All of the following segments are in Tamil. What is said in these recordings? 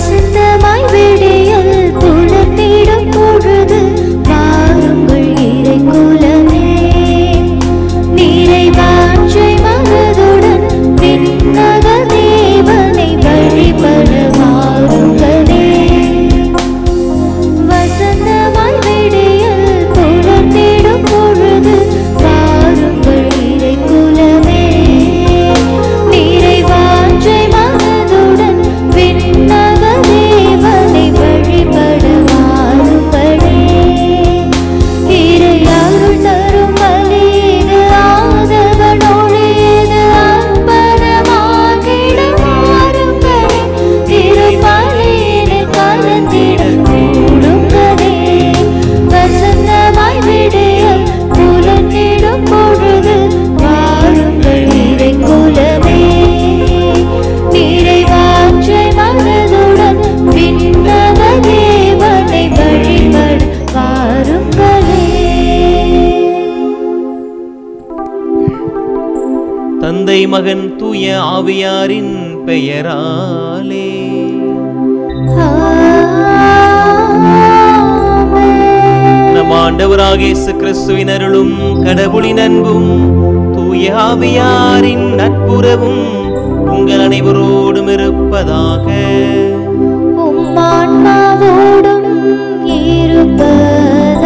வசந்தமாய் விடியல் புலர்ந்திடும் பொழுது வாருங்கள் இறை குலமே நிறைவாற்றை மனதுடன் விண்ணக தேவனை வழிபட வாருங்களே வசந்தமாய் விடியல் புலர்ந்திடும் பொழுது வாருங்கள் இறை குலமே நிறைவாற்றை மனதுடன் விண்ணக தேவனை வழிபட வாருங்களே இறை அருள் தரும் வழியது ஆதவன் ஒளியது அற்புதமாகிட வாருங்களே திருப்பலியினில் கலந்திட கூடுங்களே வசந்தமாய் விடிய புலர்ந்திடும் பொழுது வாருங்கள் இறை குலமே நிறைவாற்றை மனதுடன் விண்ணக தேவனை வழிபட வாருங்களே தந்தை மகன் தூய ஆவியாரின் பெயராலே ஆமென். நம் ஆண்டவராக இயேசு கிறிஸ்துவின் அருளும் கடவுளின் அன்பும் தூய ஆவியாரின் நட்புறவும் உங்கள் அனைவரோடும் இருப்பதாக உம் ஆன்மாவோடும் இருப்பதாக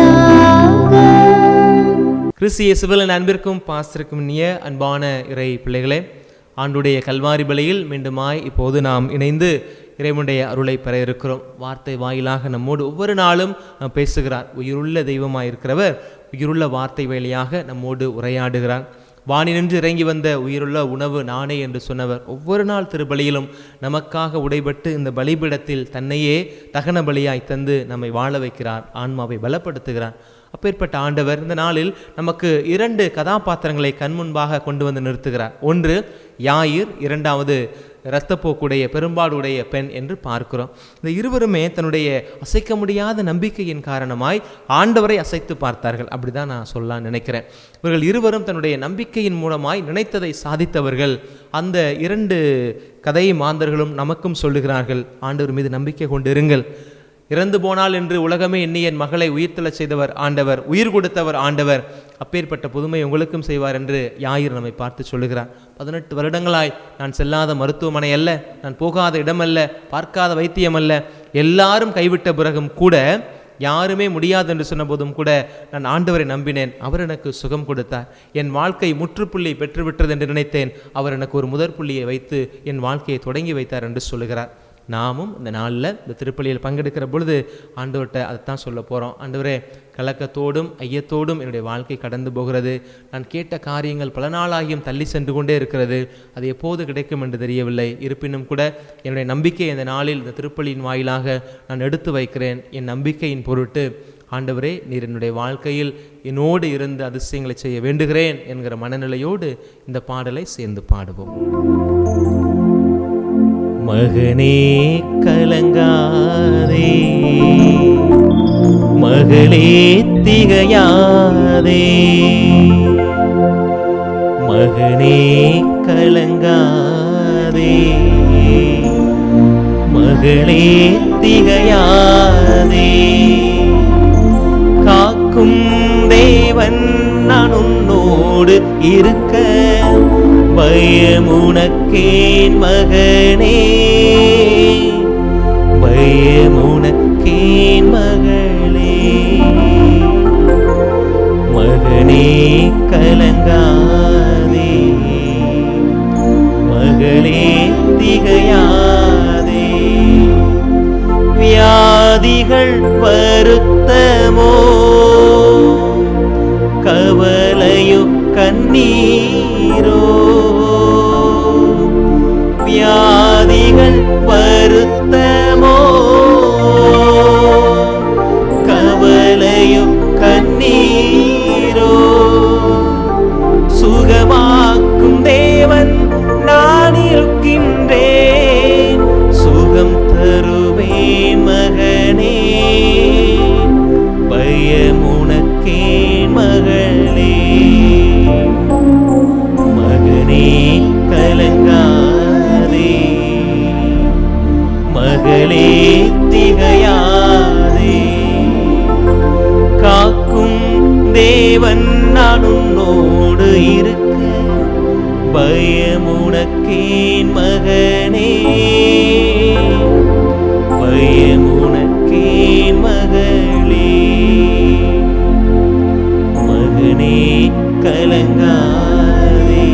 கிறிஸ்து இயேசுவில் அன்பிற்கும் பாஸ்திருக்கும் இனிய அன்பான இறை பிள்ளைகளே ஆண்டுடைய கல்வாரி பலியில் மீண்டுமாய் இப்போது நாம் இணைந்து இறைவனுடைய அருளை பெற இருக்கிறோம் வார்த்தை வாயிலாக நம்மோடு ஒவ்வொரு நாளும் அஹ், பேசுகிறார் உயிருள்ள தெய்வமாய் இருக்கிறவர் உயிருள்ள வார்த்தை வழியாக நம்மோடு உரையாடுகிறார் வானினின்று இறங்கி வந்த உயிருள்ள உணவு நானே என்று சொன்னவர் ஒவ்வொரு நாள் திருபலியிலும் நமக்காக உடைபட்டு இந்த பலிபீடத்தில் தன்னையே தகன பலியாய் தந்து நம்மை வாழ வைக்கிறார் ஆன்மாவை பலப்படுத்துகிறார் அப்பேற்பட்ட ஆண்டவர் இந்த நாளில் நமக்கு இரண்டு கதாபாத்திரங்களை கண்முன்பாக கொண்டு வந்து நிறுத்துகிறார் ஒன்று யாயிர் இரண்டாவது இரத்தப்போக்குடைய பெரும்பாடுடைய பெண் என்று பார்க்கிறோம் இந்த இருவருமே தன்னுடைய அசைக்க முடியாத நம்பிக்கையின் காரணமாய் ஆண்டவரை அசைத்து பார்த்தார்கள் அப்படிதான் நான் சொல்லலாம் நினைக்கிறேன் இவர்கள் இருவரும் தன்னுடைய நம்பிக்கையின் மூலமாய் நினைத்ததை சாதித்தவர்கள் அந்த இரண்டு கதை மாந்தர்களும் நமக்கும் சொல்லுகிறார்கள் ஆண்டவர் மீது நம்பிக்கை கொண்டு இருங்கள் இறந்து போனால் என்று உலகமே எண்ணி என் மகளை உயிர்த்தெழச் செய்தவர் ஆண்டவர் உயிர் கொடுத்தவர் ஆண்டவர் அப்பேற்பட்ட புதுமை உங்களுக்கும் செய்வார் என்று யாயிர் நம்மை பார்த்து சொல்லுகிறார் பதினெட்டு வருடங்களாய் நான் செல்லாத மருத்துவமனை அல்ல நான் போகாத இடமல்ல பார்க்காத வைத்தியம் அல்ல எல்லாரும் கைவிட்ட பிறகும் கூட யாருமே முடியாது என்று சொன்னபோதும் கூட நான் ஆண்டவரை நம்பினேன் அவர் எனக்கு சுகம் கொடுத்தார் என் வாழ்க்கை முற்றுப்புள்ளி பெற்றுவிட்டது என்று நினைத்தேன் அவர் எனக்கு ஒரு முதற் புள்ளியை வைத்து என் வாழ்க்கையை தொடங்கி வைத்தார் என்று சொல்லுகிறார் நாமும் இந்த நாளில் இந்த திருப்பலியில் பங்கெடுக்கிற பொழுது ஆண்டவர்கிட்ட அதைத்தான் சொல்ல போகிறோம் ஆண்டவரே கலக்கத்தோடும் ஐயத்தோடும் என்னுடைய வாழ்க்கை கடந்து போகிறது நான் கேட்ட காரியங்கள் பல நாளாகியும் தள்ளி சென்று கொண்டே இருக்கிறது அது எப்போது கிடைக்கும் என்று தெரியவில்லை இருப்பினும் கூட என்னுடைய நம்பிக்கை இந்த நாளில் இந்த திருப்பலியின் வாயிலாக நான் எடுத்து வைக்கிறேன் என் நம்பிக்கையின் பொருட்டு ஆண்டவரே நீர் என்னுடைய வாழ்க்கையில் என்னோடு இருந்து அதிசயங்களை செய்ய வேண்டுகிறேன் என்கிற மனநிலையோடு இந்த பாடலை சேர்ந்து பாடுவோம் மகனே கலங்காதே மகளே திகையாதே மகனே கலங்காதே மகளே திகையாதே காக்கும் தேவன் நான் உன்னோடு இருக்க பயமுனக்கேன் மகனே பயமுனக்கேன் மகளே மகனே கலங்காதே மகளே திகையாதே வியாதிகள் வருத்தமோ கவலையோ கண்ணீரோ வியாதிகள் வருத்தமோ கவலையோ கண்ணீரோ சுகமாக்கும் தேவன் நான் இருக்கின்றேன் சுகம் தருவேன் மகனே பயமுனக்கேன் மகளே மகளே திகையாதே காக்கும் தேவன் நான் உன்னோடு இருக்க பயமுனக்கேன் மகனே பயமுனக்கேன் மகளே மகனே கலங்காதே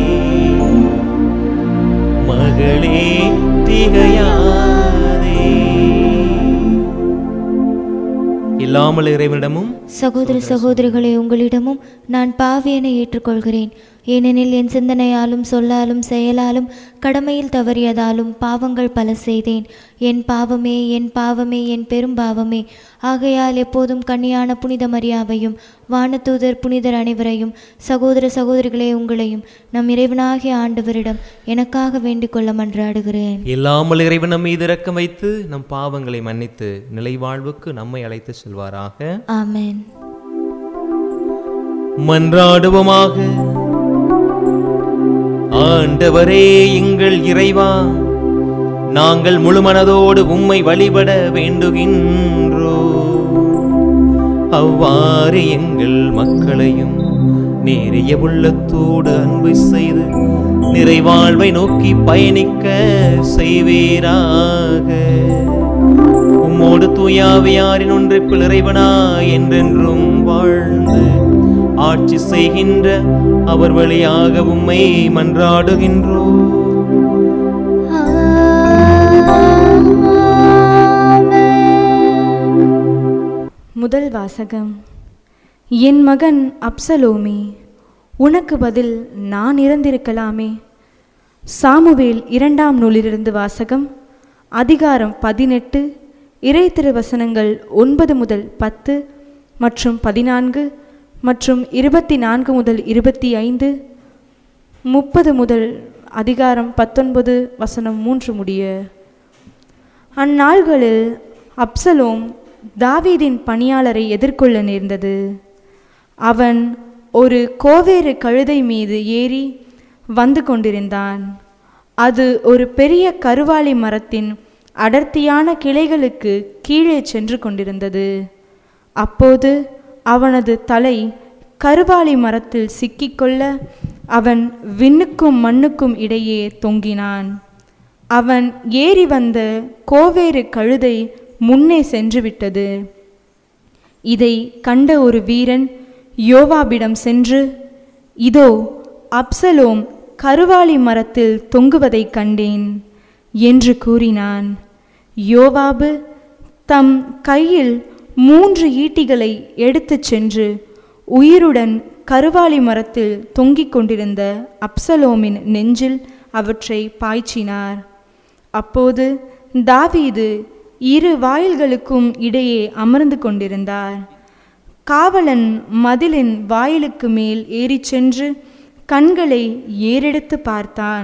மகளே திகையாதே இல்லாமல் இறைவனிடமும் சகோதர சகோதரிகளே உங்களிடமும் நான் பாவியனை ஏற்றுக்கொள்கிறேன் ஏனெனில் என் சிந்தனையாலும் சொல்லாலும் செயலாலும் கடமையில் தவறியதாலும் பாவங்கள் பல செய்தேன் என் பாவமே என் பாவமே என் பெரும் பாவமே ஆகையால் எப்போதும் கன்னியான புனித மரியாவையும் வானதூதர் புனிதர் அனைவரையும் சகோதர சகோதரிகளே உங்களையும் நம் இறைவனாகிய ஆண்டவரிடம் எனக்காக வேண்டிக் கொள்ள மன்றாடுகிறேன் இல்லாமல் இறைவன் நம் மீது இரக்கம் வைத்து நம் பாவங்களை மன்னித்து நிலை வாழ்வுக்கு நம்மை அழைத்து செல்வாராக ஆமென் மன்றாடுவோமாக ஆண்டவரே எங்கள் இறைவா நாங்கள் முழுமனதோடு உம்மை வழிபட வேண்டுகின்றோ அவ்வாறு எங்கள் மக்களையும் நேரிய உள்ளத்தோடு அன்பு செய்து நிறைவாழ்வை நோக்கி பயணிக்க செய்வீராக உம்மோடு தூயாவியாரின் ஒன்றிப்பில் இறைவனா என்றென்றும் வாழ்ந்து ஆட்சி செய்கின்ற அவர் வழியாக உம்மை மன்றாடுகின்றோம் முதல் வாசகம் என் மகன் அப்சலோமே உனக்கு பதில் நான் இறந்திருக்கலாமே சாமுவேல் இரண்டாம் நூலிலிருந்து வாசகம் அதிகாரம் பதினெட்டு இறை திருவசனங்கள் ஒன்பது முதல் பத்து மற்றும் பதினான்கு மற்றும் இருபத்தி நான்கு முதல் இருபத்தி ஐந்து முப்பது முதல் அதிகாரம் பத்தொன்பது வசனம் மூன்று முடிய அந்நாள்களில் அப்சலோம் தாவீதின் பணியாளரை எதிர்கொள்ள நேர்ந்தது அவன் ஒரு கோவேறு கழுதை மீது ஏறி வந்து கொண்டிருந்தான் அது ஒரு பெரிய கருவாலி மரத்தின் அடர்த்தியான கிளைகளுக்கு கீழே சென்று கொண்டிருந்தது அப்போது அவனது தலை கருவாலி மரத்தில் சிக்கிக்கொள்ள அவன் விண்ணுக்கும் மண்ணுக்கும் இடையே தொங்கினான் அவன் ஏறி வந்த கோவேறு கழுதை முன்னே சென்று விட்டது இதை கண்ட ஒரு வீரன் யோவாபிடம் சென்று இதோ அப்சலோம் கருவாலி மரத்தில் தொங்குவதைக் கண்டேன் என்று கூறினான் யோவாபு தம் கையில் மூன்று ஈட்டிகளை எடுத்துச் சென்று உயிருடன் கருவாலி மரத்தில் தொங்கிக் கொண்டிருந்த அப்சலோமின் நெஞ்சில் அவற்றை பாய்ச்சினார் அப்போது தாவீது இரு வாயில்களுக்கும் இடையே அமர்ந்து கொண்டிருந்தார் காவலன் மதிலின் வாயிலுக்கு மேல் ஏறிச் சென்று கண்களை ஏறெடுத்து பார்த்தான்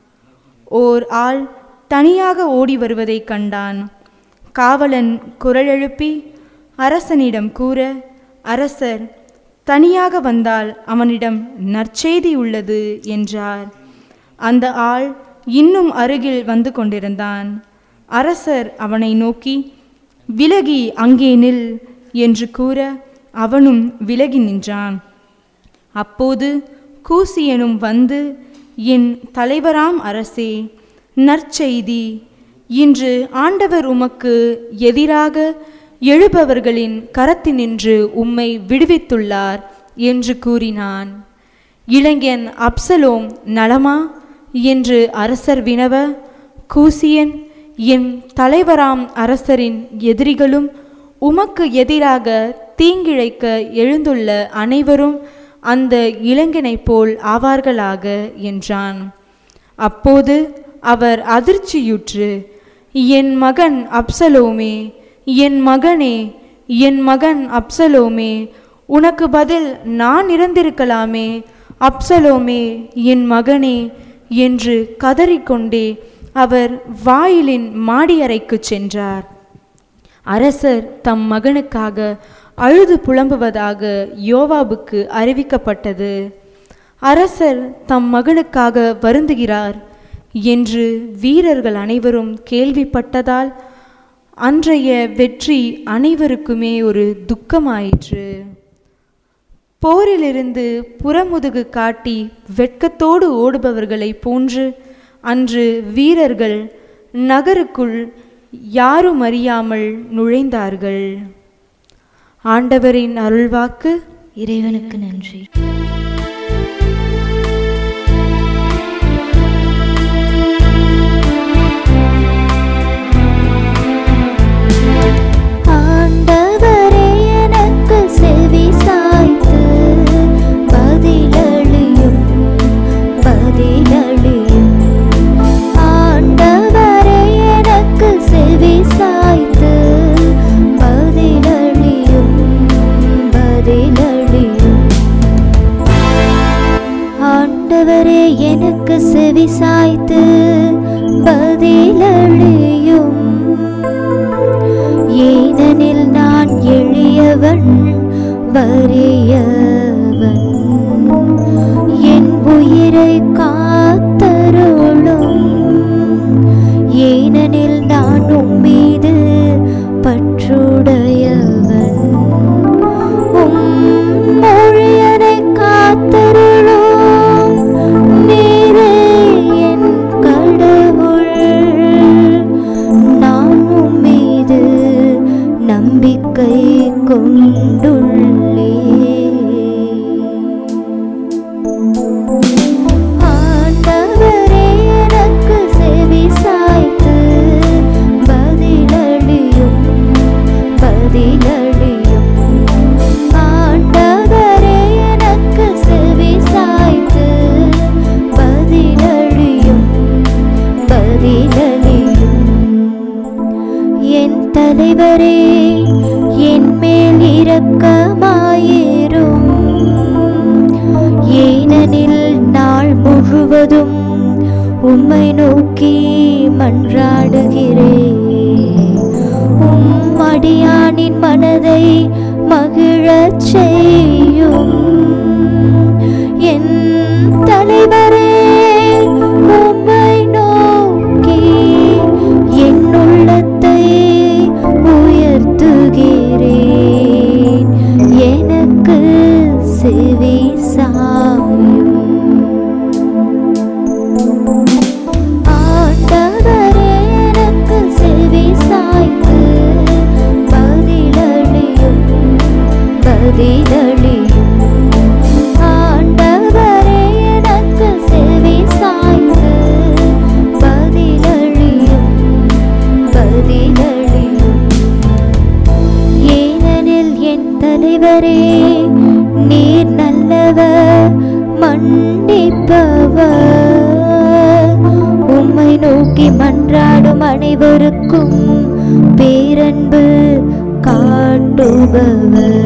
ஓர் ஆள் தனியாக ஓடி வருவதைக் கண்டான் காவலன் குரல் எழுப்பி அரசனிடம் கூற அரசர் தனியாக வந்தால் அவனிடம் நற்செய்தி உள்ளது என்றார் அந்த ஆள் இன்னும் அருகில் வந்து கொண்டிருந்தான் அரசர் அவனை நோக்கி விலகி அங்கே நில் என்று கூற அவனும் விலகி நின்றான் அப்போது கூசியனும் வந்து என் தலைவராம் அரசே நற்செய்தி இன்று ஆண்டவர் உமக்கு எதிராக எழுபவர்களின் கரத்தினின்று உம்மை விடுவித்துள்ளார் என்று கூறினான் இளைஞன் அப்சலோம் நலமா என்று அரசர் வினவ கூசியன் என் தலைவராம் அரசரின் எதிரிகளும் உமக்கு எதிராக தீங்கிழைக்க எழுந்துள்ள அனைவரும் அந்த இளைஞனைப் போல் ஆவார்களாக என்றான் அப்போது அவர் அதிர்ச்சியுற்று என் மகன் அப்சலோமே என் மகனே என் மகன் அப்சலோமே உனக்கு பதில் நான் இறந்திருக்கலாமே அப்சலோமே என் மகனே என்று கதறிக்கொண்டே அவர் வாயிலின் மாடியறைக்குச் சென்றார் அரசர் தம் மகனுக்காக அழுது புலம்புவதாக யோவாபுக்கு அறிவிக்கப்பட்டது அரசர் தம் மகனுக்காக வருந்துகிறார் என்று வீரர்கள் அனைவரும் கேள்விப்பட்டதால் அன்றைய வெற்றி அனைவருக்குமே ஒரு துக்கமாயிற்று போரிலிருந்து புறமுதுகு காட்டி வெட்கத்தோடு ஓடுபவர்களைப் போன்று அன்று வீரர்கள் நகருக்குள் யாரும் அறியாமல் நுழைந்தார்கள் ஆண்டவரின் அருள்வாக்கு இறைவனுக்கு நன்றி ஆண்டவரே எனக்கு செவி சாய்த்து பதிலளியும் பதிலளியும் ஆண்டவரே எனக்கு செவி சாய்த்து பதிலளியும் பதிலளியும் ஆண்டவரே எனக்கு செவி சாய்த்து பதிலளியும் ஏனெனில் நான் எளியவன் வறியவன் என் உயிரை காத்தருளும் ஏனெனில் நான் உம்மீது பற்றுடையவன் உம் மொழியனை காத்தருளும் நீரே என் கடவுள் நான் உம்மீது நம்பிக்கை கொண்டுள்ளேன் ஆண்டவரே எனக்கு செவி சாய்த்து பதிலளியும் பதிலளியும் ஆண்டவரே எனக்கு செவி சாய்த்து பதிலளியும் பதிலளியும் என் தலைவரே என் மேல் இரக்கமாயிரும் ஏனெனில் நாள் முழுவதும் உம்மை நோக்கி மன்றாடுகிறேன் உம் அடியானின் மனதை மகிழச் செய்யும் என் தலைவரே உம்மை நோக்கி என் உள்ளத்தை உயர்த்துகிறேன் எனக்கு செவி சாயும் ஆண்டவரே எனக்கு செவி சாய்த்து பதிலளியும் பதிலளியும் ஆண்டவரே எனக்கு செவி சாய்த்து பதிலளியும் பதிலளியும் ஏனெனில் என் தலைவரே நீர் நல்லவர் மன்னிப்பவர் உம்மை நோக்கி மன்றாடும் அனைவருக்கும் பேரன்பு காட்டுபவர்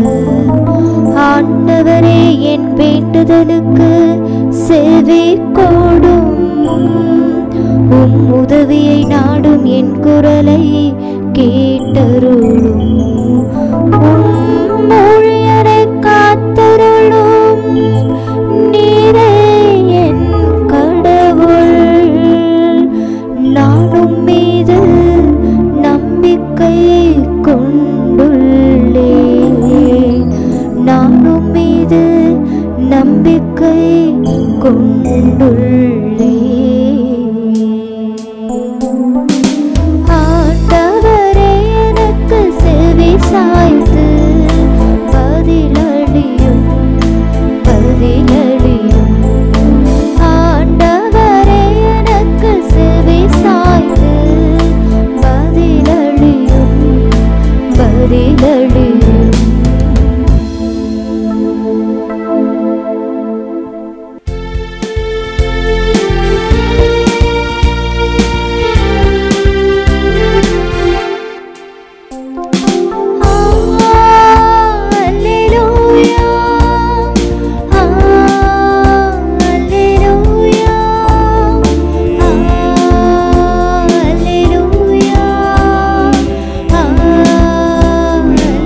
ஆண்டவரே என் வேண்டுதலுக்கு செவி கொடும் உம் உதவியை நாடும் என் குரலை கேட்டருளும் உம் மொழியரை காத்தருளும் நீரே என் கடவுள் நானும் மீது நம்பிக்கை கொண்டுள்ளேன் நானும் மீது நம்பிக்கை கொண்டுள்ளேன் ஆண்டவரே எனக்கு செவி சாய்த்து பதிலளியும் பதிலளியும் ஆண்டவரே எனக்கு செவி சாய்த்து பதிலளியும் பதிலளியும் Alleluia, alleluia, alleluia.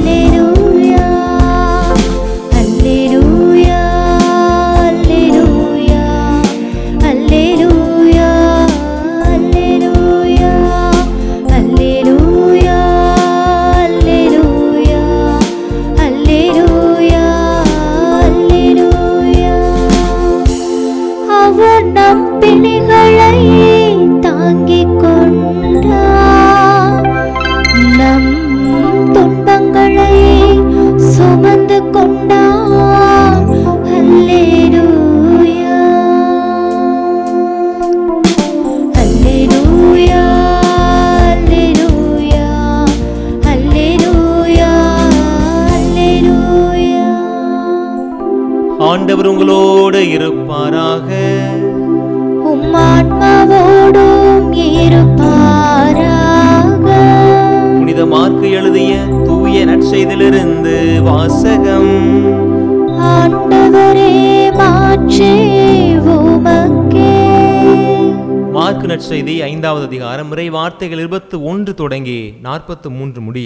ஆண்டவர் உங்களோடு இருப்பாராக உம் ஆன்மாவோடும் இருப்பாராக புனித மார்க்கு எழுதிய தூய நற்செய்திலிருந்து வாசகம் ஆண்டவரே மாற்றே உமக்கே மார்க்கு நற்செய்தி ஐந்தாவது அதிகாரம் முறை வார்த்தைகள் இருபத்து ஒன்று தொடங்கி நாற்பத்து மூன்று முடிய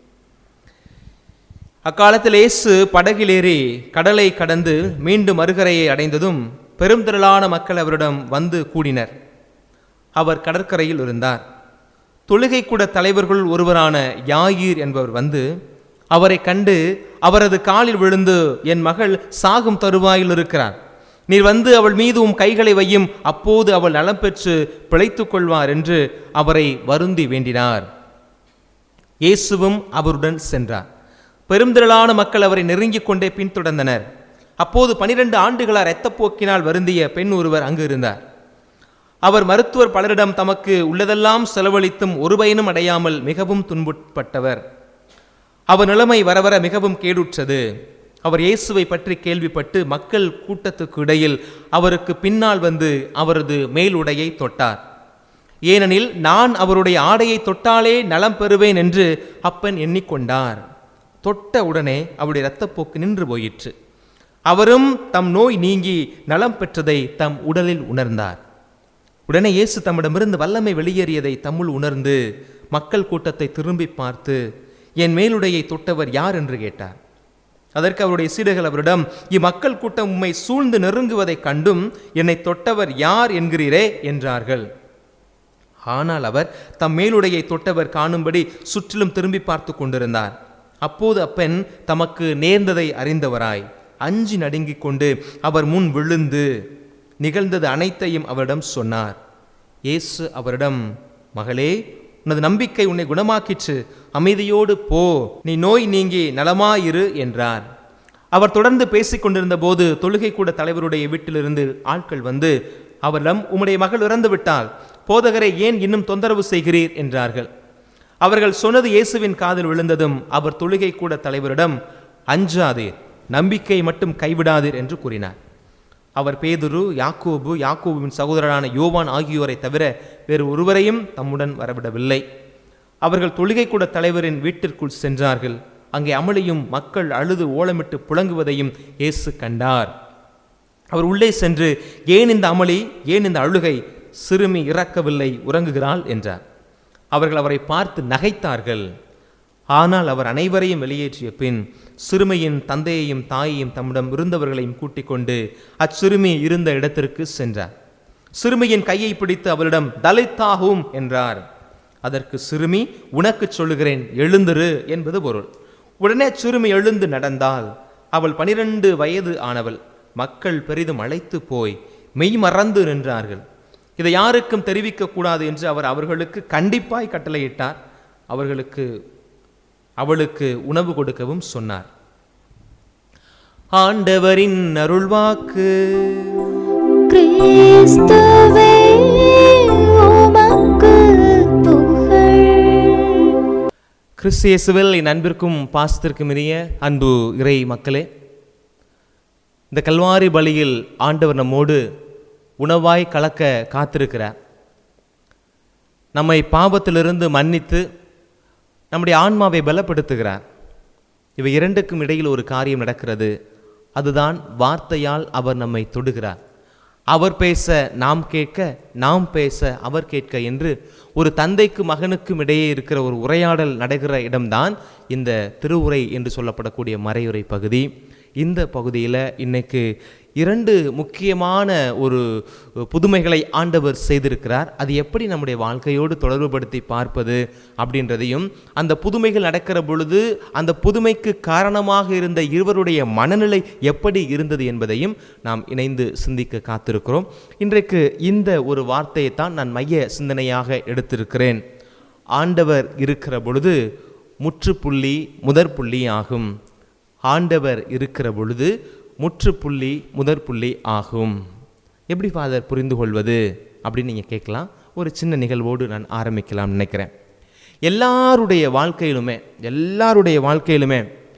அக்காலத்தில் இயேசு படகிலேறி கடலை கடந்து மீண்டும் மறுகரையை அடைந்ததும் பெரும் திரளான மக்கள் அவரிடம் வந்து கூடினர் அவர் கடற்கரையில் இருந்தார் தொழுகை கூட தலைவர்கள் ஒருவரான யாயிர் என்பவர் வந்து அவரை கண்டு அவரது காலில் விழுந்து என் மகள் சாகும் தருவாயில் இருக்கிறார் நீர் வந்து அவள் மீது உம் கைகளை வையும் அப்போது அவள் நலம் பெற்று பிழைத்துக் கொள்வார் என்று அவரை வருந்தி வேண்டினார் இயேசுவும் அவருடன் சென்றார் பெருந்திரளான மக்கள் அவரை நெருங்கிக் கொண்டே பின்தொடர்ந்தனர் அப்போது பனிரெண்டு ஆண்டுகளார் இரத்தப்போக்கினால் வருந்திய பெண் ஒருவர் அங்கு இருந்தார் அவர் மருத்துவர் பலரிடம் தமக்கு உள்ளதெல்லாம் செலவழித்தும் ஒரு பயனும் அடையாமல் மிகவும் துன்புட்பட்டவர் அவர் நிலைமை வர வர மிகவும் கேடுற்றது அவர் இயேசுவை பற்றி கேள்விப்பட்டு மக்கள் கூட்டத்துக்கு இடையில் அவருக்கு பின்னால் வந்து அவரது மேலுடையை தொட்டார் ஏனெனில் நான் அவருடைய ஆடையை தொட்டாலே நலம் பெறுவேன் என்று அப்பன் எண்ணிக்கொண்டார் தொட்ட உடனே அவருடைய இரத்தப்போக்கு நின்று போயிற்று அவரும் தம் நோய் நீங்கி நலம் பெற்றதை தம் உடலில் உணர்ந்தார் உடனே இயேசு தம்மிடமிருந்து வல்லமை வெளியேறியதை தம்முள் உணர்ந்து மக்கள் கூட்டத்தை திரும்பி பார்த்து என் மேலுடையை தொட்டவர் யார் என்று கேட்டார் அதற்கு அவருடைய சீடர்கள் அவரிடம் இம்மக்கள் கூட்டம் உம்மை சூழ்ந்து நெருங்குவதைக் கண்டும் என்னை தொட்டவர் யார் என்கிறீரே என்றார்கள் ஆனால் அவர் தம் மேலுடையை தொட்டவர் காணும்படி சுற்றிலும் திரும்பி பார்த்து கொண்டிருந்தார் அப்போது அப்பெண் தமக்கு நேர்ந்ததை அறிந்தவராய் அஞ்சி நடுங்கிக் கொண்டு அவர் முன் விழுந்து நிகழ்ந்தது அனைத்தையும் அவரிடம் சொன்னார் இயேசு அவரிடம் மகளே உனது நம்பிக்கை உன்னை குணமாக்கிற்று அமைதியோடு போ நீ நோய் நீங்கி நலமாயிரு என்றார் அவர் தொடர்ந்து பேசிக் கொண்டிருந்த போது தொழுகை கூட தலைவருடைய வீட்டிலிருந்து ஆட்கள் வந்து அவரிடம் உம்முடைய மகள் இறந்து விட்டால் போதகரை ஏன் இன்னும் தொந்தரவு செய்கிறீர் என்றார்கள் அவர்கள் சொன்னது இயேசுவின் காதில் விழுந்ததும் அவர் தொழுகை கூட தலைவரிடம் அஞ்சாதீர் நம்பிக்கை மட்டும் கைவிடாதீர் என்று கூறினார் அவர் பேதுரு யாக்கோபு யாக்கோபுவின் சகோதரரான யோவான் ஆகியோரை தவிர வேறு ஒருவரையும் தம்முடன் வரவிடவில்லை அவர்கள் தொழுகை கூட தலைவரின் வீட்டிற்குள் சென்றார்கள் அங்கே அமளியும் மக்கள் அழுது ஓலமிட்டு புழங்குவதையும் இயேசு கண்டார் அவர் உள்ளே சென்று ஏன் இந்த அமளி ஏன் இந்த அழுகை சிறுமி இறக்கவில்லை உறங்குகிறாள் என்றார் அவர்கள் அவரை பார்த்து நகைத்தார்கள் ஆனால் அவர் அனைவரையும் வெளியேற்றிய பின் சிறுமியின் தந்தையையும் தாயையும் தம்மிடம் இருந்தவர்களையும் கூட்டிக் கொண்டு அச்சிறுமி இருந்த இடத்திற்கு சென்றார் சிறுமியின் கையை பிடித்து அவளிடம் தலித்தாகும் என்றார் அதற்கு சிறுமி உனக்கு சொல்லுகிறேன் எழுந்திரு என்பது பொருள் உடனே சிறுமி எழுந்து நடந்தால் அவள் பனிரெண்டு வயது ஆனவள் மக்கள் பெரிதும் அழைத்து போய் மெய் மறந்து நின்றார்கள் இதை யாருக்கும் தெரிவிக்க கூடாது என்று அவர் அவர்களுக்கு கண்டிப்பாய் கட்டளையிட்டார் அவர்களுக்கு அவளுக்கு உணவு கொடுக்கவும் சொன்னார் ஆண்டவரின் அருள்வாக்கு கிறிஸ்துவே உமக்கு புகழ் கிறிஸ்து இயேசுவில் என் அன்பிற்கும் பாசத்திற்கும் இனிய அன்பு இறை மக்களே இந்த கல்வாரி பலியில் ஆண்டவர் நம்மோடு உணவாய் கலக்க காத்திருக்கிறார் நம்மை பாவத்திலிருந்து மன்னித்து நம்முடைய ஆன்மாவை பலப்படுத்துகிறார் இவை இரண்டுக்கும் இடையில் ஒரு காரியம் நடக்கிறது அதுதான் வார்த்தையால் அவர் நம்மை தொடுகிறார் அவர் பேச நாம் கேட்க நாம் பேச அவர் கேட்க என்று ஒரு தந்தைக்கு மகனுக்கும் இடையே இருக்கிற ஒரு உரையாடல் நடக்கிற இடம்தான் இந்த திருவுரை என்று சொல்லப்படக்கூடிய மறையுரை பகுதி இந்த பகுதியில் இன்னைக்கு இரண்டு முக்கியமான ஒரு புதுமைகளை ஆண்டவர் செய்திருக்கிறார் அது எப்படி நம்முடைய வாழ்க்கையோடு தொடர்புபடுத்தி பார்ப்பது அப்படின்றதையும் அந்த புதுமைகள் நடக்கிற பொழுது அந்த புதுமைக்கு காரணமாக இருந்த இருவருடைய மனநிலை எப்படி இருந்தது என்பதையும் நாம் இணைந்து சிந்திக்க காத்திருக்கிறோம் இன்றைக்கு இந்த ஒரு வார்த்தையை தான் நான் மைய சிந்தனையாக எடுத்திருக்கிறேன் ஆண்டவர் இருக்கிற பொழுது முற்றுப்புள்ளி முதற்புள்ளி ஆகும் ஆண்டவர் இருக்கிற பொழுது முற்றுப்புள்ளி முதற்புள்ளி ஆகும் எப்படி ஃபாதர் புரிந்து கொள்வது அப்படின்னு நீங்கள் கேட்கலாம் ஒரு சின்ன நிகழ்வோடு நான் ஆரம்பிக்கலாம் நினைக்கிறேன் எல்லாருடைய வாழ்க்கையிலுமே எல்லாருடைய வாழ்க்கையிலுமே